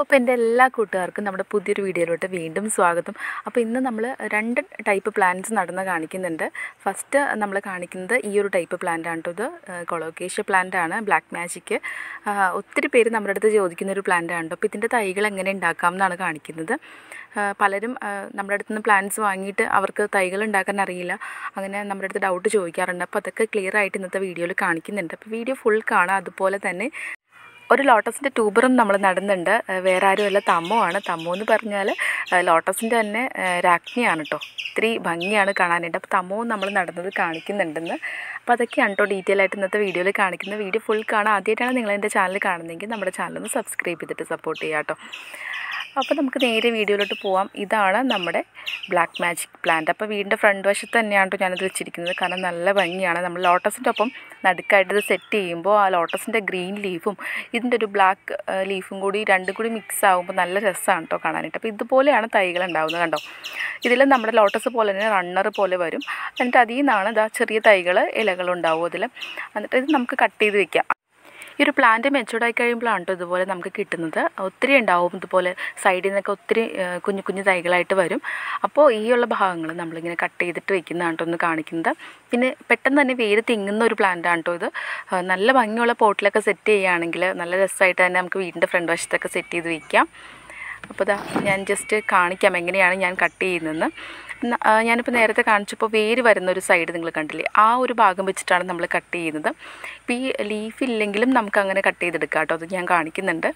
അപ്പോൾ എൻ്റെ എല്ലാ കൂട്ടുകാർക്കും നമ്മുടെ പുതിയൊരു വീഡിയോയിലോട്ട് വീണ്ടും സ്വാഗതം അപ്പോൾ ഇന്ന് നമ്മൾ രണ്ട് ടൈപ്പ് പ്ലാന്റ്സ് നടന്ന് കാണിക്കുന്നുണ്ട് ഫസ്റ്റ് നമ്മൾ കാണിക്കുന്നത് ഈ ഒരു ടൈപ്പ് പ്ലാന്റ് ആണ് കേട്ടോ ഇത് കൊളോക്കേഷ്യ പ്ലാന്റ് ആണ് ബ്ലാക്ക് മാജിക്ക് ഒത്തിരി പേര് നമ്മുടെ അടുത്ത് ചോദിക്കുന്ന ഒരു പ്ലാന്റ് ആണ് കേട്ടോ അപ്പോൾ ഇതിൻ്റെ തൈകൾ എങ്ങനെ ഉണ്ടാക്കാം എന്നാണ് കാണിക്കുന്നത് ആ, പലരും ആ, നമ്മുടെ അടുത്ത് നിന്ന് പ്ലാന്റ്സ് വാങ്ങിയിട്ട് അവർക്ക് തൈകൾ ഉണ്ടാക്കാൻ അറിയില്ല അങ്ങനെ നമ്മുടെ അടുത്ത് ഡൗട്ട് ചോദിക്കാറുണ്ട് അപ്പോൾ അതൊക്കെ ക്ലിയർ ആയിട്ട് ഇന്നത്തെ വീഡിയോയിൽ കാണിക്കുന്നുണ്ട് അപ്പോൾ വീഡിയോ ഫുൾ കാണാം അതുപോലെ തന്നെ ഒരു ലോട്ടസിൻ്റെ ട്യൂബറും നമ്മൾ നടുന്നുണ്ട് ഏഹ് വേറെ ആരുമല്ല തമ്മോ ആണ് തമ്മോ എന്ന് പറഞ്ഞാൽ ലോട്ടസിൻ്റെ തന്നെ ഏഹ് രാജ്ഞിയാണ് കേട്ടോ ഒത്തിരി ഭംഗിയാണ് കാണാനായിട്ട് അപ്പോൾ തമ്മോ നമ്മൾ നടന്നത് കാണിക്കുന്നുണ്ടെന്ന് അപ്പോൾ അതൊക്കെയാണ് കേട്ടോ ഡീറ്റെയിൽ ആയിട്ട് ഇന്നത്തെ വീഡിയോയിൽ കാണിക്കുന്ന വീഡിയോ ഫുൾ കാണാൻ ആദ്യമായിട്ടാണ് നിങ്ങൾ എൻ്റെ ചാനൽ കാണുന്നതെങ്കിൽ നമ്മുടെ ചാനൽ ഒന്ന് സബ്സ്ക്രൈബ് ചെയ്തിട്ട് സപ്പോർട്ട് ചെയ്യാം കേട്ടോ അപ്പോൾ നമുക്ക് നേരെ വീഡിയോയിലോട്ട് പോവാം ഇതാണ് നമ്മുടെ ബ്ലാക്ക് മാജിക് പ്ലാന്റ് അപ്പോൾ വീടിൻ്റെ ഫ്രണ്ട് വശത്ത് തന്നെയാണ് കേട്ടോ ഞാനിത് വെച്ചിരിക്കുന്നത് കാരണം നല്ല ഭംഗിയാണ് നമ്മൾ ലോട്ടസിൻ്റെ ഒപ്പം നടുക്കായിട്ട് ഇത് സെറ്റ് ചെയ്യുമ്പോൾ ആ ലോട്ടസിൻ്റെ ഗ്രീൻ ലീഫും ഇതിൻ്റെ ഒരു ബ്ലാക്ക് ലീഫും കൂടി രണ്ടും കൂടി മിക്സ് ആകുമ്പോൾ നല്ല രസമാണ് കേട്ടോ കാണാനായിട്ട് അപ്പോൾ ഇതുപോലെയാണ് തൈകൾ ഉണ്ടാവുന്നത് കണ്ടോ ഇതിൽ നമ്മുടെ ലോട്ടസ് പോലെ തന്നെ റണ്ണർ പോലെ വരും എന്നിട്ട് അതിൽ നിന്നാണ് ഇതാ ചെറിയ തൈകൾ ഇലകളുണ്ടാവും അതിൽ എന്നിട്ട് ഇത് നമുക്ക് കട്ട് ചെയ്ത് വെക്കാം ഈ ഒരു പ്ലാന്റ് മെച്ചൂർഡ് ആയി കഴിയുമ്പോഴാണ് കേട്ടോ ഇതുപോലെ നമുക്ക് കിട്ടുന്നത് ഒത്തിരി ഉണ്ടാവും ഇതുപോലെ സൈഡിൽ നിന്നൊക്കെ ഒത്തിരി ആ, കുഞ്ഞു കുഞ്ഞു തൈകളായിട്ട് വരും അപ്പോൾ ഈ ഉള്ള ഭാഗങ്ങൾ നമ്മളിങ്ങനെ കട്ട് ചെയ്തിട്ട് വെക്കുന്നതാണ് കേട്ടോ ഒന്ന് കാണിക്കുന്നത് പിന്നെ പെട്ടെന്ന് തന്നെ വേര് തിങ്ങുന്ന ഒരു പ്ലാന്റ് ആണ് കേട്ടോ ഇത് ആ, നല്ല ഭംഗിയുള്ള പോട്ടിലൊക്കെ സെറ്റ് ചെയ്യുകയാണെങ്കിൽ നല്ല രസമായിട്ട് തന്നെ നമുക്ക് വീടിൻ്റെ ഫ്രണ്ട് വശത്തൊക്കെ സെറ്റ് ചെയ്ത് വയ്ക്കാം അപ്പോൾ ഇതാ ഞാൻ ജസ്റ്റ് കാണിക്കാം എങ്ങനെയാണ് ഞാൻ കട്ട് ചെയ്യുന്നതെന്ന് ന- ആ, ഞാനിപ്പോൾ നേരത്തെ കാണിച്ചപ്പോൾ വേര് വരുന്ന ഒരു സൈഡ് നിങ്ങൾ കണ്ടില്ലേ ആ ഒരു ഭാഗം വെച്ചിട്ടാണ് നമ്മൾ കട്ട് ചെയ്യുന്നത് ഇപ്പോൾ ഈ ലീഫ് ഇല്ലെങ്കിലും നമുക്ക് അങ്ങനെ കട്ട് ചെയ്തെടുക്കാം കേട്ടോ അത് ഞാൻ കാണിക്കുന്നുണ്ട്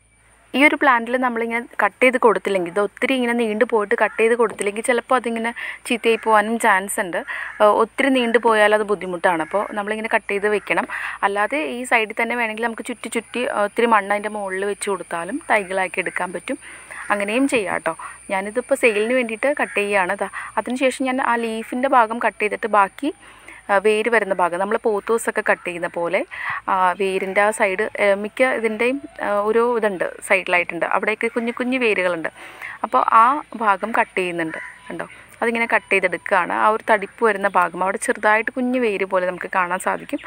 ഈ ഒരു പ്ലാന്റിൽ നമ്മളിങ്ങനെ കട്ട് ചെയ്ത് കൊടുത്തില്ലെങ്കിൽ ഇത് ഒത്തിരി ഇങ്ങനെ നീണ്ടു പോയിട്ട് കട്ട് ചെയ്ത് കൊടുത്തില്ലെങ്കിൽ ചിലപ്പോൾ അതിങ്ങനെ ചീത്തയായി പോകാനും ചാൻസ് ഉണ്ട് ആ, ഒത്തിരി നീണ്ടു പോയാൽ അത് ബുദ്ധിമുട്ടാണ് അപ്പോൾ നമ്മളിങ്ങനെ കട്ട് ചെയ്ത് വെക്കണം അല്ലാതെ ഈ സൈഡിൽ തന്നെ വേണമെങ്കിൽ നമുക്ക് ചുറ്റി ചുറ്റി ആ, ഒത്തിരി മണ്ണ് അതിൻ്റെ മുകളിൽ വെച്ച് കൊടുത്താലും തൈകളാക്കി എടുക്കാൻ പറ്റും അങ്ങനെയും ചെയ്യാം കേട്ടോ ഞാനിതിപ്പോൾ സെയിലിന് വേണ്ടിയിട്ട് കട്ട് ചെയ്യുകയാണ് ദാ അതിനുശേഷം ഞാൻ ആ ലീഫിൻ്റെ ഭാഗം കട്ട് ചെയ്തിട്ട് ബാക്കി ആ, വേര് വരുന്ന ഭാഗം നമ്മൾ പോത്തൂസൊക്കെ കട്ട് ചെയ്യുന്ന പോലെ ആ, വേരിൻ്റെ ആ സൈഡ് മിക്ക ഇതിൻ്റെയും ആ, ഒരു ഇതുണ്ട് സൈഡിലായിട്ടുണ്ട് അവിടെയൊക്കെ കുഞ്ഞു കുഞ്ഞു വേരുകളുണ്ട് അപ്പോൾ ആ ഭാഗം കട്ട് ചെയ്യുന്നുണ്ട് കണ്ടോ അതിങ്ങനെ കട്ട് ചെയ്തെടുക്കുകയാണ് ആ ഒരു തടിപ്പ് വരുന്ന ഭാഗം അവിടെ ചെറുതായിട്ട് കുഞ്ഞു വേര് പോലെ നമുക്ക് കാണാൻ സാധിക്കും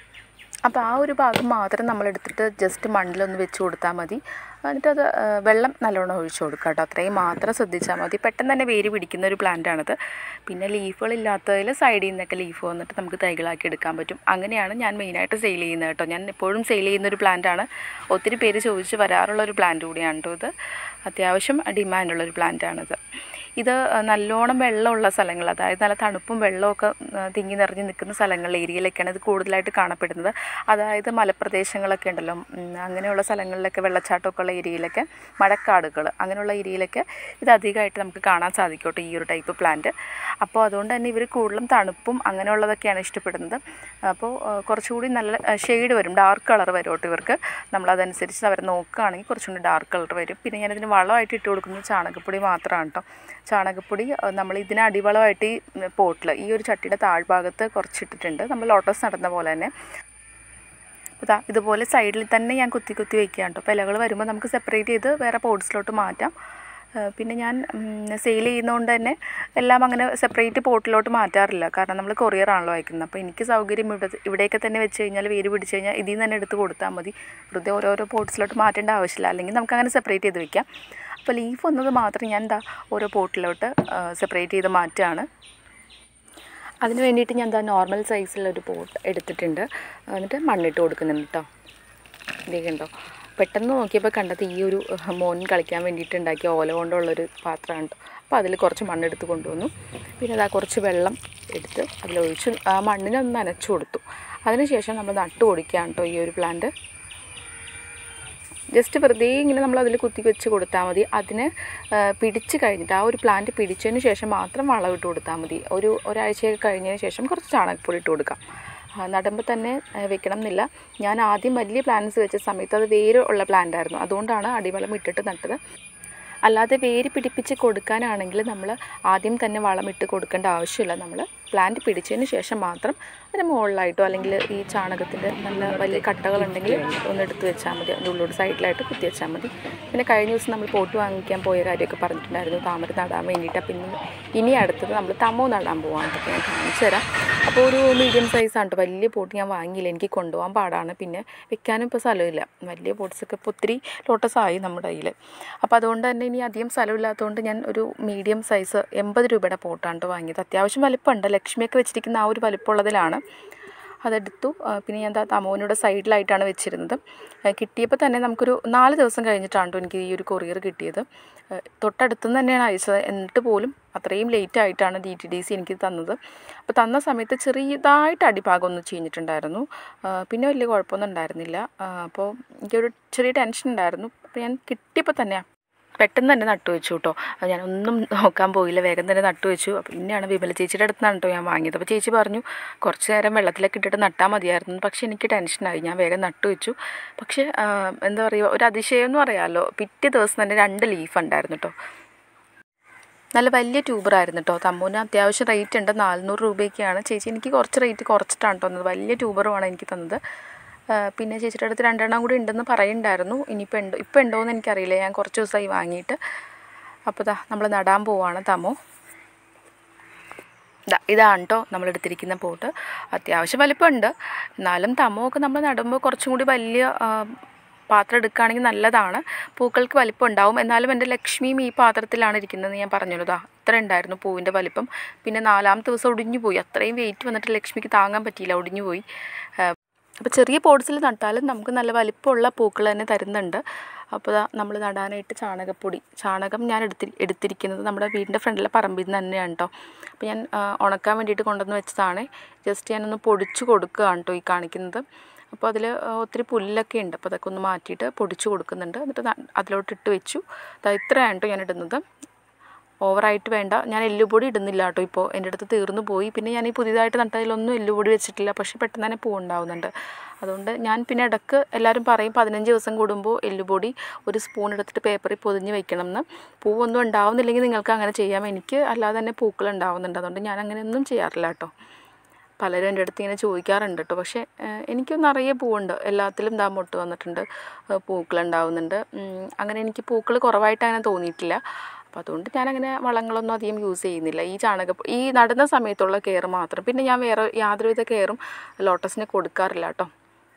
അപ്പോൾ ആ ഒരു ഭാഗം മാത്രം നമ്മൾ എടുത്തിട്ട് ജസ്റ്റ് മണ്ണിലൊന്ന് വെച്ച് കൊടുത്താൽ മതി എന്നിട്ട് അത് ആ, വെള്ളം നല്ലോണം ഒഴിച്ചു കൊടുക്കുക കേട്ടോ അത്രയും മാത്രം ശ്രദ്ധിച്ചാൽ മതി പെട്ടെന്ന് തന്നെ വേര് പിടിക്കുന്ന ഒരു പ്ലാന്റാണിത് പിന്നെ ലീഫുകളില്ലാത്തതിൽ സൈഡിൽ നിന്നൊക്കെ ലീഫ് വന്നിട്ട് നമുക്ക് തൈകളാക്കി എടുക്കാൻ പറ്റും അങ്ങനെയാണ് ഞാൻ മെയിനായിട്ട് സെയിൽ ചെയ്യുന്നത് കേട്ടോ ഞാൻ എപ്പോഴും സെയിൽ ചെയ്യുന്ന ഒരു പ്ലാന്റാണ് ഒത്തിരി പേര് ചോദിച്ച് വരാറുള്ള ഒരു പ്ലാന്റ് കൂടിയാണ് കേട്ടോ ഇത് അത്യാവശ്യം ഡിമാൻഡുള്ളൊരു പ്ലാന്റാണിത് ഇത് നല്ലോണം വെള്ളമുള്ള സ്ഥലങ്ങൾ അതായത് നല്ല തണുപ്പും വെള്ളമൊക്കെ ആ, തിങ്ങി നിറഞ്ഞ് നിൽക്കുന്ന സ്ഥലങ്ങളിൽ ഏരിയയിലൊക്കെയാണ് ഇത് കൂടുതലായിട്ട് കാണപ്പെടുന്നത് അതായത് മലപ്രദേശങ്ങളൊക്കെ ഉണ്ടല്ലോ ഉം, അങ്ങനെയുള്ള സ്ഥലങ്ങളിലൊക്കെ വെള്ളച്ചാട്ടമൊക്കെ ഉള്ള ഏരിയയിലൊക്കെ മഴക്കാടുകൾ അങ്ങനെയുള്ള ഏരിയയിലൊക്കെ ഇത് അധികമായിട്ട് നമുക്ക് കാണാൻ സാധിക്കും കേട്ടോ ഈ ഒരു ടൈപ്പ് പ്ലാന്റ് അപ്പോൾ അതുകൊണ്ട് തന്നെ ഇവർ കൂടുതലും തണുപ്പും അങ്ങനെയുള്ളതൊക്കെയാണ് ഇഷ്ടപ്പെടുന്നത് അപ്പോൾ ആ, കുറച്ചുകൂടി നല്ല ഷെയ്ഡ് വരും ഡാർക്ക് കളർ വരും കേട്ടോ ഇവർക്ക് നമ്മളതനുസരിച്ച് അവർ നോക്കുകയാണെങ്കിൽ കുറച്ചും കൂടി ഡാർക്ക് കളർ വരും പിന്നെ ഞാനിതിന് വളമായിട്ട് ഇട്ട് കൊടുക്കുന്നത് ചാണകപ്പൊടി മാത്രമാണ് കേട്ടോ ചാണകപ്പൊടി ആ, നമ്മൾ ഇതിന് അടിവളമായിട്ട് ഈ പോട്ടിൽ ഈ ഒരു ചട്ടിയുടെ താഴ്ഭാഗത്ത് കുറച്ചിട്ടിട്ടുണ്ട് നമ്മൾ ലോട്ടസ് നടന്ന പോലെ തന്നെ ഇതാ ഇതുപോലെ സൈഡിൽ തന്നെ ഞാൻ കുത്തി കുത്തി വെക്കുകയാണ് കേട്ടോ അപ്പോൾ ഇലകൾ വരുമ്പോൾ നമുക്ക് സെപ്പറേറ്റ് ചെയ്ത് വേറെ പോട്ട്സിലോട്ട് മാറ്റാം ആ, പിന്നെ ഞാൻ സെയിൽ ചെയ്യുന്നതുകൊണ്ട് തന്നെ എല്ലാം അങ്ങനെ സെപ്പറേറ്റ് പോട്ടിലോട്ട് മാറ്റാറില്ല കാരണം നമ്മൾ കൊറിയറാണല്ലോ അയക്കുന്നത് അപ്പോൾ എനിക്ക് സൗകര്യം ഇവിടെ ഇവിടെയൊക്കെ തന്നെ വെച്ച് കഴിഞ്ഞാൽ വേര് പിടിച്ച് കഴിഞ്ഞാൽ ഇതിൽ നിന്ന് തന്നെ എടുത്ത് കൊടുത്താൽ മതി വെറുതെ ഓരോരോ പോട്ട്സിലോട്ട് മാറ്റേണ്ട ആവശ്യമില്ല അല്ലെങ്കിൽ നമുക്ക് അങ്ങനെ സെപ്പറേറ്റ് ചെയ്ത് വെക്കാം അപ്പോൾ ലീഫ് വന്നത് മാത്രം ഞാൻ എന്താ ഓരോ പോട്ടിലോട്ട് സെപ്പറേറ്റ് ചെയ്ത് മാറ്റുകയാണ് അതിന് വേണ്ടിയിട്ട് ഞാൻ എന്താ നോർമൽ സൈസിലൊരു പോട്ട് എടുത്തിട്ടുണ്ട് എന്നിട്ട് മണ്ണിട്ട് കൊടുക്കുന്നുണ്ട് കേട്ടോ ഇതേ കണ്ടോ പെട്ടെന്ന് നോക്കിയപ്പോൾ കണ്ടത് ഈ ഒരു അഹ്, മോൻ കളിക്കാൻ വേണ്ടിയിട്ട് ഉണ്ടാക്കിയ ഓല കൊണ്ടുള്ളൊരു പാത്രമാണ് കേട്ടോ അപ്പോൾ അതിൽ കുറച്ച് മണ്ണെടുത്ത് കൊണ്ടുവന്നു പിന്നെ അതാ കുറച്ച് വെള്ളം എടുത്ത് അതിലൊഴിച്ച് ആ മണ്ണിനെ ഒന്ന് നനച്ചു കൊടുത്തു അതിനുശേഷം നമ്മൾ നട്ടു കൊടുക്കുകയാണ് കേട്ടോ ഈ ഒരു പ്ലാന്റ് ജസ്റ്റ് വെറുതെ ഇങ്ങനെ നമ്മൾ അതിൽ കുത്തി വെച്ച് കൊടുത്താൽ മതി അതിന് ആ, പിടിച്ച് കഴിഞ്ഞിട്ട് ആ ഒരു പ്ലാന്റ് പിടിച്ചതിന് ശേഷം മാത്രം വളം ഇട്ട് കൊടുത്താൽ മതി ഒരു ഒരാഴ്ചയൊക്കെ കഴിഞ്ഞതിന് ശേഷം കുറച്ച് ചാണകപ്പൊടി ഇട്ട് കൊടുക്കാം ആ, നടുമ്പോൾ തന്നെ ആ, വെക്കണം എന്നില്ല ഞാൻ ആദ്യം വലിയ പ്ലാന്റ്സ് വെച്ച സമയത്ത് അത് വേര് ഉള്ള പ്ലാന്റ് ആയിരുന്നു അതുകൊണ്ടാണ് അടിവളം ഇട്ടിട്ട് നട്ടത് അല്ലാതെ വേര് പിടിപ്പിച്ച് കൊടുക്കാനാണെങ്കിൽ നമ്മൾ ആദ്യം തന്നെ വളമിട്ട് കൊടുക്കേണ്ട ആവശ്യമില്ല നമ്മൾ പ്ലാന്റ് പിടിച്ചതിന് ശേഷം മാത്രം അതിന് മുകളിലായിട്ടോ അല്ലെങ്കിൽ ഈ ചാണകത്തിൻ്റെ നല്ല വലിയ കട്ടകളുണ്ടെങ്കിൽ ഒന്ന് എടുത്ത് വെച്ചാൽ മതി അതിൻ്റെ ഉള്ളോട് സൈഡിലായിട്ട് കുത്തി വെച്ചാൽ മതി പിന്നെ കഴിഞ്ഞ ദിവസം നമ്മൾ പോട്ട് വാങ്ങിക്കാൻ പോയ കാര്യമൊക്കെ പറഞ്ഞിട്ടുണ്ടായിരുന്നു താമര നടാൻ വേണ്ടിയിട്ട് അപ്പം ഇന്ന് ഇനി അടുത്തത് നമ്മൾ തമോ നടാൻ പോകാൻ അപ്പോൾ ഞാൻ കാണിച്ചു തരാം അപ്പോൾ ഒരു മീഡിയം സൈസാണ് കേട്ടോ വലിയ പോട്ട് ഞാൻ വാങ്ങിയില്ല എനിക്ക് കൊണ്ടുപോകാൻ പാടാണ് പിന്നെ വെക്കാനും ഇപ്പോൾ സ്ഥലമില്ല വലിയ പോട്ട്സൊക്കെ ഇപ്പോൾ ഒത്തിരി ലോട്ടസ് ആയി നമ്മുടെ കയ്യിൽ അപ്പോൾ അതുകൊണ്ട് തന്നെ ഇനി അധികം സ്ഥലമില്ലാത്തതുകൊണ്ട് ഞാൻ ഒരു മീഡിയം സൈസ് എൺപത് രൂപയുടെ പോട്ടാണ് കേട്ടോ വാങ്ങിയത് അത്യാവശ്യം വലിപ്പമുണ്ട് ലക്ഷ്മിയൊക്കെ വെച്ചിരിക്കുന്ന ആ ഒരു വലിപ്പമുള്ളതിലാണ് അതെടുത്തു ആ, പിന്നെ ഞാൻ തമോനോട് സൈഡിലായിട്ടാണ് വെച്ചിരുന്നത് ആ, കിട്ടിയപ്പോൾ തന്നെ നമുക്കൊരു നാല് ദിവസം കഴിഞ്ഞിട്ടാണ് ട്ടോ എനിക്ക് ഈ ഒരു കൊറിയർ കിട്ടിയത് ആ, തൊട്ടടുത്തുനിന്ന് തന്നെയാണ് അയച്ചത് എന്നിട്ട് പോലും അത്രയും ലേറ്റ് ആയിട്ടാണ് ഡി ടി ഡി സി എനിക്ക് തന്നത് അപ്പോൾ തന്ന സമയത്ത് ചെറിയതായിട്ട് അടിഭാഗം ഒന്ന് ചീഞ്ഞിട്ടുണ്ടായിരുന്നു ആ, പിന്നെ വലിയ കുഴപ്പമൊന്നും ഉണ്ടായിരുന്നില്ല ആ, അപ്പോൾ എനിക്കൊരു ചെറിയ ടെൻഷൻ ഉണ്ടായിരുന്നു അപ്പോൾ ഞാൻ കിട്ടിയപ്പോൾ തന്നെ പെട്ടെന്ന് തന്നെ നട്ടു വെച്ചു കേട്ടോ അത് ഞാനൊന്നും നോക്കാൻ പോയില്ല വേഗം തന്നെ നട്ടു വെച്ചു അപ്പോൾ പിന്നെയാണ് വിമല ചേച്ചിയുടെ അടുത്താണ് കേട്ടോ ഞാൻ വാങ്ങിയത് അപ്പോൾ ചേച്ചി പറഞ്ഞു കുറച്ച് നേരം വെള്ളത്തിലൊക്കെ ഇട്ടിട്ട് നട്ടാൽ മതിയായിരുന്നു പക്ഷേ എനിക്ക് ടെൻഷനായി ഞാൻ വേഗം നട്ടു വെച്ചു പക്ഷേ ആ, എന്താ പറയുക ഒരു അതിശയം എന്ന് പറയാമല്ലോ പിറ്റേ ദിവസം തന്നെ രണ്ട് ലീഫ് ഉണ്ടായിരുന്നു കേട്ടോ നല്ല വലിയ ട്യൂബറായിരുന്നു കേട്ടോ തമ്മൂന് അത്യാവശ്യം റേറ്റ് ഉണ്ട് നാനൂറ് രൂപയൊക്കെയാണ് ചേച്ചി എനിക്ക് കുറച്ച് റേറ്റ് കുറച്ചിട്ടാണ് തന്നത് വലിയ ട്യൂബറുമാണ് എനിക്ക് തന്നത് ആ, പിന്നെ ചേച്ചിയുടെ അടുത്ത് രണ്ടെണ്ണം കൂടി ഉണ്ടെന്ന് പറയുന്നുണ്ടായിരുന്നു ഇനിയിപ്പോൾ ഉണ്ടോ ഇപ്പോൾ ഉണ്ടോയെന്ന് എനിക്കറിയില്ല ഞാൻ കുറച്ച് ദിവസമായി വാങ്ങിയിട്ട് അപ്പോൾ ദാ നമ്മൾ നടാൻ പോവാണ് തമോ ദാ ഇതാണ് കേട്ടോ നമ്മൾ എടുത്തിരിക്കുന്ന പോട്ട് അത്യാവശ്യം വലിപ്പമുണ്ട് എന്നാലും തമോ നമ്മൾ നടുമ്പോൾ കുറച്ചും കൂടി വലിയ ആ, പാത്രം എടുക്കുകയാണെങ്കിൽ നല്ലതാണ് പൂക്കൾക്ക് വലിപ്പം ഉണ്ടാവും എന്നാലും എൻ്റെ ലക്ഷ്മിയും ഈ പാത്രത്തിലാണ് ഇരിക്കുന്നത് ഞാൻ പറഞ്ഞല്ലോ ദാ ഇത്ര ഉണ്ടായിരുന്നു പൂവിൻ്റെ വലിപ്പം പിന്നെ നാലാമത്തെ ദിവസം ഒടിഞ്ഞു പോയി അത്രയും വെയിറ്റ് വന്നിട്ട് ലക്ഷ്മിക്ക് താങ്ങാൻ പറ്റിയില്ല ഒടിഞ്ഞു പോയി അപ്പോൾ ചെറിയ പോട്ട്സിൽ നട്ടാലും നമുക്ക് നല്ല വലിപ്പമുള്ള പൂക്കൾ തന്നെ തരുന്നുണ്ട് അപ്പോൾ നമ്മൾ നടാനായിട്ട് ചാണകപ്പൊടി ചാണകം ഞാൻ എടുത്തി എടുത്തിരിക്കുന്നത് നമ്മുടെ വീടിൻ്റെ ഫ്രണ്ടിലെ പറമ്പിൽ നിന്ന് തന്നെയാണ് കേട്ടോ അപ്പോൾ ഞാൻ ആ, ഉണക്കാൻ വേണ്ടിയിട്ട് കൊണ്ടുവന്ന് വെച്ചതാണ് ജസ്റ്റ് ഞാനൊന്ന് പൊടിച്ചു കൊടുക്കുകയാണ് കേട്ടോ ഈ കാണിക്കുന്നത് അപ്പോൾ അതിൽ ഒത്തിരി പുല്ലൊക്കെ ഉണ്ട് അപ്പോൾ അതൊക്കെ ഒന്ന് മാറ്റിയിട്ട് പൊടിച്ചു കൊടുക്കുന്നുണ്ട് എന്നിട്ട് ന- അതിലോട്ട് ഇട്ട് വെച്ചു ദാ ഇത്രയാണ് കേട്ടോ ഞാൻ ഇടുന്നത് ഓവറായിട്ട് വേണ്ട ഞാൻ എല്ലുപൊടി ഇടുന്നില്ല കേട്ടോ ഇപ്പോൾ എൻ്റെ അടുത്ത് തീർന്നു പോയി പിന്നെ ഞാൻ ഈ പുതിയതായിട്ട് നട്ടതിലൊന്നും എല്ലുപൊടി വെച്ചിട്ടില്ല പക്ഷേ പെട്ടെന്ന് തന്നെ പൂ ഉണ്ടാവുന്നുണ്ട് അതുകൊണ്ട് ഞാൻ പിന്നെ ഇടയ്ക്ക് എല്ലാവരും പറയും പതിനഞ്ച് ദിവസം കൂടുമ്പോൾ എല്ലുപൊടി ഒരു സ്പൂൺ എടുത്തിട്ട് പേപ്പറിൽ പൊതിഞ്ഞ് വെക്കണം എന്ന് പൂവൊന്നും ഉണ്ടാവുന്നില്ലെങ്കിൽ നിങ്ങൾക്ക് അങ്ങനെ ചെയ്യാം എനിക്ക് അല്ലാതെ തന്നെ പൂക്കൾ ഉണ്ടാവുന്നുണ്ട് അതുകൊണ്ട് ഞാൻ അങ്ങനെയൊന്നും ചെയ്യാറില്ല കേട്ടോ പലരും എൻ്റെ അടുത്ത് ഇങ്ങനെ ചോദിക്കാറുണ്ട് കേട്ടോ പക്ഷേ ഏഹ്, എനിക്ക് നിറയെ പൂവുണ്ട് എല്ലാത്തിലും ദാ മൊട്ട് വന്നിട്ടുണ്ട് ഏഹ്, പൂക്കളുണ്ടാവുന്നുണ്ട് ഉം, അങ്ങനെ എനിക്ക് പൂക്കൾ കുറവായിട്ട് അങ്ങനെ തോന്നിയിട്ടില്ല അപ്പോൾ അതുകൊണ്ട് ഞാനങ്ങനെ വളങ്ങളൊന്നും അധികം യൂസ് ചെയ്യുന്നില്ല ഈ ചാണക ഈ നടുന്ന സമയത്തുള്ള കെയർ മാത്രം പിന്നെ ഞാൻ വേറെ യാതൊരുവിധ കെയറും ലോട്ടസിന് കൊടുക്കാറില്ല കേട്ടോ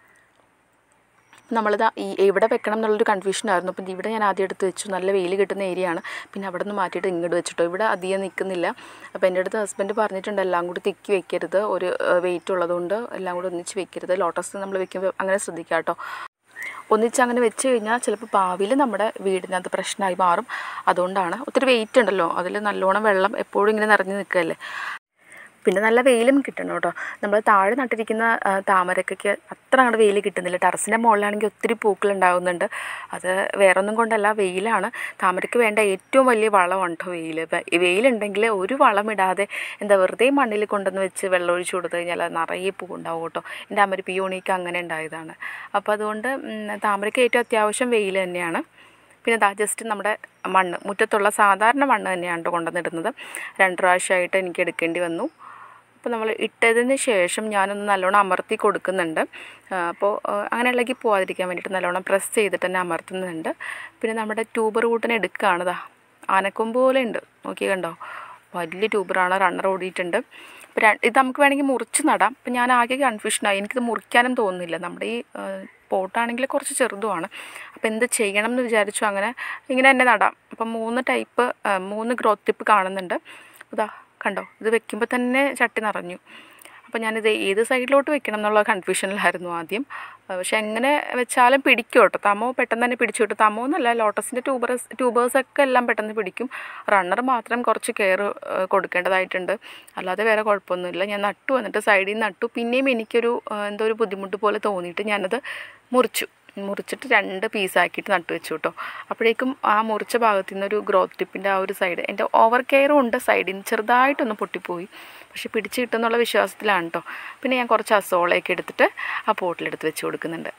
നമ്മളിതാ ഈ എവിടെ വെക്കണം എന്നുള്ളൊരു കൺഫ്യൂഷനായിരുന്നു അപ്പം ഇവിടെ ഞാൻ ആദ്യം എടുത്ത് വെച്ചു നല്ല വെയിൽ കിട്ടുന്ന ഏരിയ ആണ് പിന്നെ അവിടെ നിന്ന് മാറ്റിയിട്ട് ഇങ്ങോട്ട് വെച്ചിട്ടോ ഇവിടെ അധികം നിൽക്കുന്നില്ല അപ്പോൾ എൻ്റെ അടുത്ത് ഹസ്ബൻഡ് പറഞ്ഞിട്ടുണ്ട് എല്ലാം കൂടി തിക്കി വെക്കരുത് ഒരു വെയിറ്റ് ഉള്ളതുകൊണ്ട് എല്ലാം കൂടി ഒന്നിച്ച് വെക്കരുത് ലോട്ടസ് നമ്മൾ വെക്കുമ്പോൾ അങ്ങനെ ശ്രദ്ധിക്കുക കേട്ടോ ഒന്നിച്ച് അങ്ങനെ വെച്ച് കഴിഞ്ഞാൽ ചിലപ്പോൾ ഭാവിയിൽ നമ്മുടെ വീടിനകത്ത് പ്രശ്നമായി മാറും അതുകൊണ്ടാണ് ഒത്തിരി വെയിറ്റ് ഉണ്ടല്ലോ അതിൽ നല്ലോണം വെള്ളം എപ്പോഴും ഇങ്ങനെ നിറഞ്ഞു നിൽക്കുകയല്ലേ പിന്നെ നല്ല വെയിലും കിട്ടണം കേട്ടോ നമ്മൾ താഴെ നട്ടിരിക്കുന്ന ആ, താമരക്കൊക്കെ അത്ര അങ്ങോട്ട് വെയിൽ കിട്ടുന്നില്ല ടെറസിൻ്റെ മുകളിലാണെങ്കിൽ ഒത്തിരി പൂക്കൾ ഉണ്ടാകുന്നുണ്ട് അത് വേറൊന്നും കൊണ്ടല്ല വെയിലാണ് താമരയ്ക്ക് വേണ്ട ഏറ്റവും വലിയ വളമാണ് കേട്ടോ വെയിൽ വെയിലുണ്ടെങ്കിൽ ഒരു വളമിടാതെ എന്താ വെറുതെ മണ്ണിൽ കൊണ്ടുവന്ന് വെച്ച് വെള്ളം ഒഴിച്ച് കൊടുത്തു കഴിഞ്ഞാൽ അത് നിറയെ പൂ ഉണ്ടാവും കേട്ടോ എൻ്റെ അമ്മ പിയോണിക്ക് അങ്ങനെ ഉണ്ടായതാണ് അപ്പോൾ അതുകൊണ്ട് ഉം, താമരയ്ക്ക് ഏറ്റവും അത്യാവശ്യം വെയിൽ തന്നെയാണ് പിന്നെ ദാ ജസ്റ്റ് നമ്മുടെ മണ്ണ് മുറ്റത്തുള്ള സാധാരണ മണ്ണ് തന്നെയാണ് കേട്ടോ കൊണ്ടുവന്നിടുന്നത് രണ്ട് പ്രാവശ്യമായിട്ട് എനിക്ക് എടുക്കേണ്ടി വന്നു അപ്പോൾ നമ്മൾ ഇട്ടതിന് ശേഷം ഞാനൊന്ന് നല്ലോണം അമർത്തി കൊടുക്കുന്നുണ്ട് ആ, അപ്പോൾ ആ, അങ്ങനെ ഇളകി പോവാതിരിക്കാൻ വേണ്ടിയിട്ട് നല്ലോണം പ്രസ് ചെയ്തിട്ട് തന്നെ അമർത്തുന്നുണ്ട് പിന്നെ നമ്മുടെ ട്യൂബർ കൂട്ടിനെ എടുക്കുകയാണ് ദാ ആനക്കൊമ്പ് പോലെ ഉണ്ട് നോക്കി കണ്ടോ വലിയ ട്യൂബറാണ് റണ്ണർ ഓടിയിട്ടുണ്ട് അപ്പോൾ ര- ഇത് നമുക്ക് വേണമെങ്കിൽ മുറിച്ച് നടാം അപ്പം ഞാൻ ആകെ കൺഫ്യൂഷനായി എനിക്കിത് മുറിക്കാനും തോന്നുന്നില്ല നമ്മുടെ ഈ പോട്ടാണെങ്കിൽ കുറച്ച് ചെറുതുമാണ് അപ്പോൾ എന്ത് ചെയ്യണം എന്ന് വിചാരിച്ചു അങ്ങനെ ഇങ്ങനെ തന്നെ നടാം അപ്പം മൂന്ന് ടൈപ്പ് മൂന്ന് ഗ്രോത്ത് ടിപ്പ് കാണുന്നുണ്ട് ഇതാ കണ്ടോ ഇത് വെക്കുമ്പോൾ തന്നെ ചട്ടി നിറഞ്ഞു അപ്പോൾ ഞാനിത് ഏത് സൈഡിലോട്ട് വെക്കണം എന്നുള്ള കൺഫ്യൂഷനിലായിരുന്നു ആദ്യം ആ, പക്ഷെ എങ്ങനെ വെച്ചാലും പിടിക്കും കേട്ടോ തമോ പെട്ടെന്ന് തന്നെ പിടിച്ചു കിട്ടും തമോ എന്നല്ല ലോട്ടസിൻ്റെ ട്യൂബേഴ്സ് ട്യൂബേഴ്സൊക്കെ എല്ലാം പെട്ടെന്ന് പിടിക്കും റണ്ണർ മാത്രം കുറച്ച് കെയർ കൊടുക്കേണ്ടതായിട്ടുണ്ട് അല്ലാതെ വേറെ കുഴപ്പമൊന്നുമില്ല ഞാൻ നട്ടു വന്നിട്ട് സൈഡിൽ നിന്ന് നട്ടു പിന്നെയും എനിക്കൊരു ആ, എന്തോ ഒരു ബുദ്ധിമുട്ട് പോലെ തോന്നിയിട്ട് ഞാനത് മുറിച്ചു മുറിച്ചിട്ട് രണ്ട് പീസാക്കിയിട്ട് നട്ടു വെച്ചു കേട്ടോ അപ്പോഴേക്കും ആ മുറിച്ച ഭാഗത്തു നിന്നൊരു ഗ്രോത്ത് ടിപ്പിൻ്റെ ആ ഒരു സൈഡ് എൻ്റെ ഓവർ കെയറും ഉണ്ട് സൈഡിൽ നിന്ന് ചെറുതായിട്ടൊന്ന് പൊട്ടിപ്പോയി പക്ഷെ പിടിച്ച് കിട്ടുമെന്നുള്ള വിശ്വാസത്തിലാണ് കേട്ടോ പിന്നെ ഞാൻ കുറച്ച് അസോളയൊക്കെ എടുത്തിട്ട് ആ പോട്ടിലെടുത്ത് വെച്ച് കൊടുക്കുന്നുണ്ട്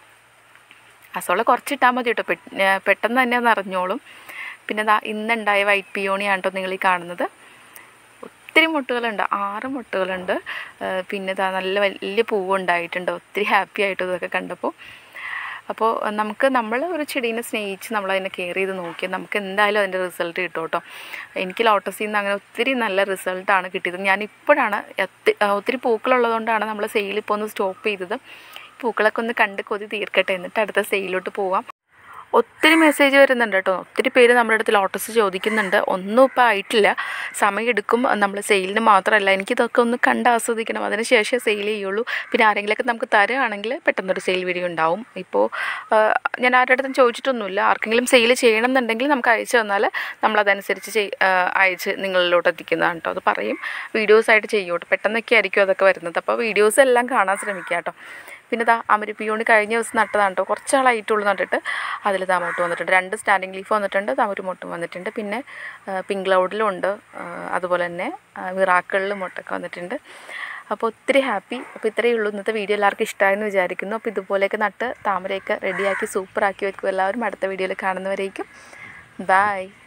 അസോള കുറച്ചിട്ടാൽ മതി കേട്ടോ പെ- ഏ, പെട്ടെന്ന് തന്നെ നിറഞ്ഞോളും പിന്നെ ദാ ഇന്നുണ്ടായ വൈറ്റ് പിയോണിയാണ് കേട്ടോ നിങ്ങൾ ഈ കാണുന്നത് ഒത്തിരി മുട്ടുകളുണ്ട് ആറ് മുട്ടുകളുണ്ട് ഏ, പിന്നെ ദാ നല്ല വലിയ പൂവ് ഉണ്ടായിട്ടുണ്ട് ഒത്തിരി ഹാപ്പി ആയിട്ട് ഇതൊക്കെ കണ്ടപ്പോൾ അപ്പോൾ നമുക്ക് നമ്മൾ ഒരു ചെടീനെ സ്നേഹിച്ച് നമ്മൾ അതിനെ കെയർ ചെയ്ത് നോക്കിയാൽ നമുക്ക് എന്തായാലും അതിൻ്റെ റിസൾട്ട് കിട്ടും കേട്ടോ എനിക്ക് ലോട്ടസിൽ നിന്ന് അങ്ങനെ ഒത്തിരി നല്ല റിസൾട്ടാണ് കിട്ടിയത് ഞാൻ ഇപ്പോഴാണ് ഒത്തി- ഒത്തിരി പൂക്കളുള്ളതുകൊണ്ടാണ് നമ്മൾ സെയിൽ ഇപ്പോൾ ഒന്ന് സ്റ്റോപ്പ് ചെയ്തത് പൂക്കളൊക്കെ ഒന്ന് കണ്ട് കൊതി തീർക്കട്ടെ എന്നിട്ട് അടുത്ത സെയിലോട്ട് പോവാം ഒത്തിരി മെസ്സേജ് വരുന്നുണ്ട് കേട്ടോ ഒത്തിരി പേര് നമ്മുടെ അടുത്ത് ലോട്ടസ് ചോദിക്കുന്നുണ്ട് ഒന്നും ഇപ്പോൾ ആയിട്ടില്ല സമയമെടുക്കും നമ്മൾ സെയിലിന് മാത്രമല്ല എനിക്കിതൊക്കെ ഒന്ന് കണ്ട് ആസ്വദിക്കണം അതിന് ശേഷം സെയിൽ ചെയ്യുള്ളൂ പിന്നെ ആരെങ്കിലുമൊക്കെ നമുക്ക് തരുകയാണെങ്കിൽ പെട്ടെന്നൊരു സെയിൽ വീഡിയോ ഉണ്ടാവും ഇപ്പോൾ ആ, ഞാൻ ആരുടെ അടുത്തും ചോദിച്ചിട്ടൊന്നുമില്ല ആർക്കെങ്കിലും സെയിൽ ചെയ്യണം എന്നുണ്ടെങ്കിൽ നമുക്ക് അയച്ചു തന്നാൽ നമ്മളതനുസരിച്ച് ചെയ് ആ, അയച്ച് നിങ്ങളിലോട്ട് എത്തിക്കുന്നതാണ് കേട്ടോ അത് പറയും വീഡിയോസായിട്ട് ചെയ്യൂട്ടോ പെട്ടെന്നൊക്കെ ആയിരിക്കും അതൊക്കെ വരുന്നത് അപ്പോൾ വീഡിയോസ് എല്ലാം കാണാൻ ശ്രമിക്കുക കേട്ടോ പിന്നെ ഇതാ അമരിപ്പിയോണി കഴിഞ്ഞ ദിവസം നട്ടതാണ് കേട്ടോ കുറച്ച് ആളായിട്ടുള്ളൂ നട്ടിട്ട് അതിൽ താ മൊട്ട് വന്നിട്ടുണ്ട് രണ്ട് സ്റ്റാൻഡിങ് ലീഫ് വന്നിട്ടുണ്ട് താ ഒരു മൊട്ടും വന്നിട്ടുണ്ട് പിന്നെ പിങ്ക് ക്ലൗഡിലും ഉണ്ട് ആ, അതുപോലെ തന്നെ മിറാക്കളിലും മൊട്ടൊക്കെ വന്നിട്ടുണ്ട് അപ്പോൾ ഒത്തിരി ഹാപ്പി അപ്പോൾ ഇത്രയേ ഉള്ളൂ ഇന്നത്തെ വീഡിയോ എല്ലാവർക്കും ഇഷ്ടമായെന്ന് വിചാരിക്കുന്നു അപ്പോൾ ഇതുപോലെയൊക്കെ നട്ട് താമരയൊക്കെ റെഡിയാക്കി സൂപ്പറാക്കി വെക്കും എല്ലാവരും അടുത്ത വീഡിയോയിൽ കാണുന്നവരേക്കും ബായ്